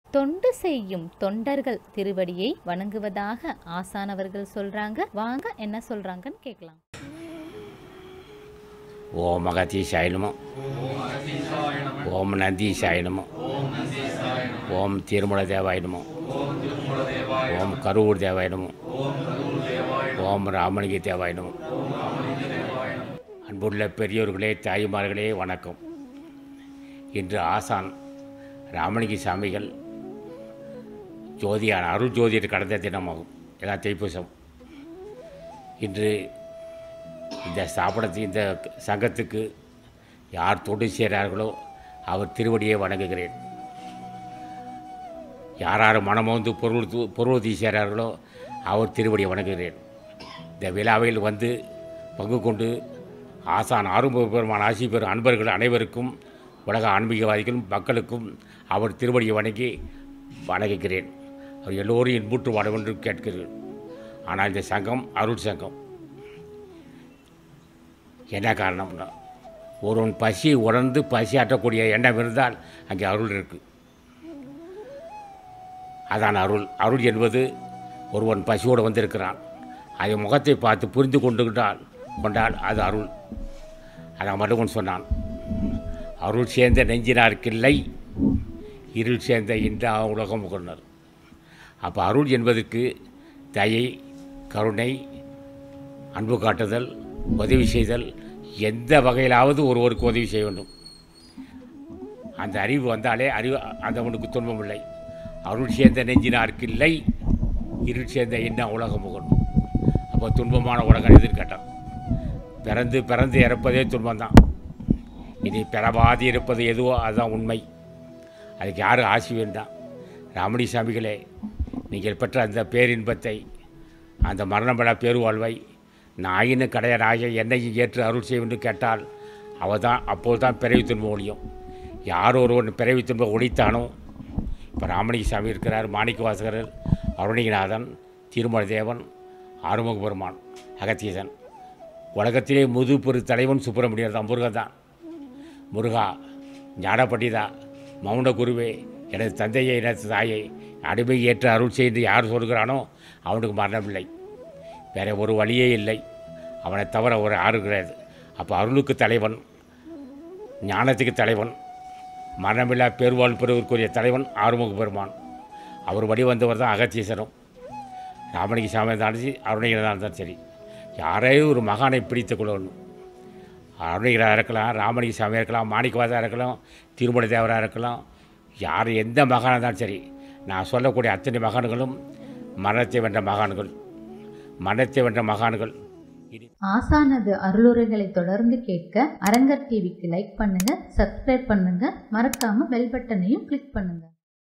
தொண்டு செய்யும் தொண்டர்கள் திருவடியை வணங்குவதாக ஆசானவர்கள் சொல்றாங்க வாங்க என்ன சொல்றாங்கன்னு கேட்கலாம் ஓம் அகதீஷாய நமோ ஓம் நந்தீஷாய நமோ ஓம் திருமல தேவாய நமோ ஓம் கரூர் தேவாய நமோ ஓம் ராமலிங்க தேவாய நமோ அன்புள்ள பெரியோர்களே தாய்மார்களே வணக்கம் இன்று ஆசான் ராமலிங்க சாமிகள் ஜோதியான அருள் ஜோதியர் கடந்த தினமாகும் எல்லாம் தைப்பூசம் இன்று இந்த ஸ்தாபனத்து இந்த சங்கத்துக்கு யார் தொண்டு செய்கிறார்களோ அவர் திருவடியை வணங்குகிறேன் யார் யார் மனமோந்து பொருள் து- பொருளுதவி செய்கிறார்களோ அவர் திருவடியை வணங்குகிறேன் இந்த விழாவில் வந்து பங்கு கொண்டு ஆசான் ஆறுமுக பெருமான் ஆசி பெறும் அன்பர்கள் அனைவருக்கும் உலக ஆன்மீகவாதிகளும் மக்களுக்கும் அவர் திருவடியை வணங்கி வணங்குகிறேன் அவர் எல்லோரும் இன்புற்று வாழ என்று கேட்கிறேன் ஆனால் இந்த சங்கம் அருள் சங்கம் என்ன காரணம்னா ஒருவன் பசி உணர்ந்து பசி ஆற்றக்கூடிய எண்ணம் இருந்தால் அங்கே அருள் இருக்கு அதான் அருள் அருள் என்பது ஒருவன் பசியோடு வந்திருக்கிறான் அதை முகத்தை பார்த்து புரிந்து கொண்டுகிட்டால் கொண்டால் அது அருள் அதான் மருகன் சொன்னான் அருள் சேர்ந்த நெஞ்சினார்க்கில்லை இருள் சேர்ந்த இந்த உலகம் கொண்டார் அப்போ அருள் என்பதற்கு தயை கருணை அன்பு காட்டுதல் உதவி செய்தல் எந்த வகையிலாவது ஒருவருக்கு உதவி செய்ய வேண்டும் அந்த அறிவு வந்தாலே அறிவு அந்தவனுக்கு துன்பம் இல்லை அருள் சேர்ந்த நெஞ்சினாருக்கு இல்லை இருள் சேர்ந்த என்ன உலகம் முகணும் அப்போ துன்பமான உலகம் எதுன்னு கேட்டான் பிறந்து பிறந்து இறப்பதே துன்பம்தான் இனி பிறவாதி இருப்பது எதுவோ அதுதான் உண்மை அதுக்கு யாரும் ஆசி வேண்டாம் ராமணி சாமிகளே நீங்கள் பெற்ற அந்த பேரின்பத்தை அந்த மரணமில்லா பேருவாழ்வை நாயின்னு கடையராக என்னையும் ஏற்று அருள் செய்யும் என்று கேட்டால் அவள் தான் அப்போது தான் பிறவி துன்பம் ஒழியும் யார் ஒருவன் பிறவி துன்பம் ஒழித்தானோ இப்போ ராமலிங்க சாமி இருக்கிறார் மாணிக்க வாசகர் அருணிகநாதன் திருமல தேவன் ஆறுமுக பெருமான் அகத்தீசன் உலகத்திலே முது பெரு தலைவன் சுப்பிரமணியர் தான் முருகன் தான் முருகா ஞான பண்டிதா மௌன குருவே எனது தந்தையை எனது தாயை அடிமை ஏற்று அருள் செய்து யார் சொல்கிறானோ அவனுக்கு மரணமில்லை வேற ஒரு வழியே இல்லை அவனை தவிர ஒரு ஆறு கிடையாது அப்போ அருளுக்கு தலைவன் ஞானத்துக்கு தலைவன் மரணமில்லா பேர்வாழ் பெறுவதற்குரிய தலைவன் ஆறுமுக பெருமான் அவர் வழி வந்தவர் தான் அகத்தீசரும் ராமலிங்க சாமி இருந்தாலும் சரி அருணகிரிதான் இருந்தாலும் சரி யாரையும் ஒரு மகானை பிடித்து கொள்ளணும் அருணகிராக இருக்கலாம் ராமலிங்க சாமியாக இருக்கலாம் மாணிக்கவாதா இருக்கலாம் திருமண தேவராக இருக்கலாம் யார் எந்த மகானாக இருந்தாலும் சரி நான் சொல்லக்கூடிய அத்தனை மகான்களும் மரணத்தை வென்ற மகான்கள் மரணத்தை வென்ற மகான்கள் இது ஆசானது அருளுரைகளை தொடர்ந்து கேட்க அரங்கர் டிவிக்கு லைக் பண்ணுங்க சப்ஸ்கிரைப் பண்ணுங்க மறக்காம பெல் பட்டனையும் கிளிக் பண்ணுங்க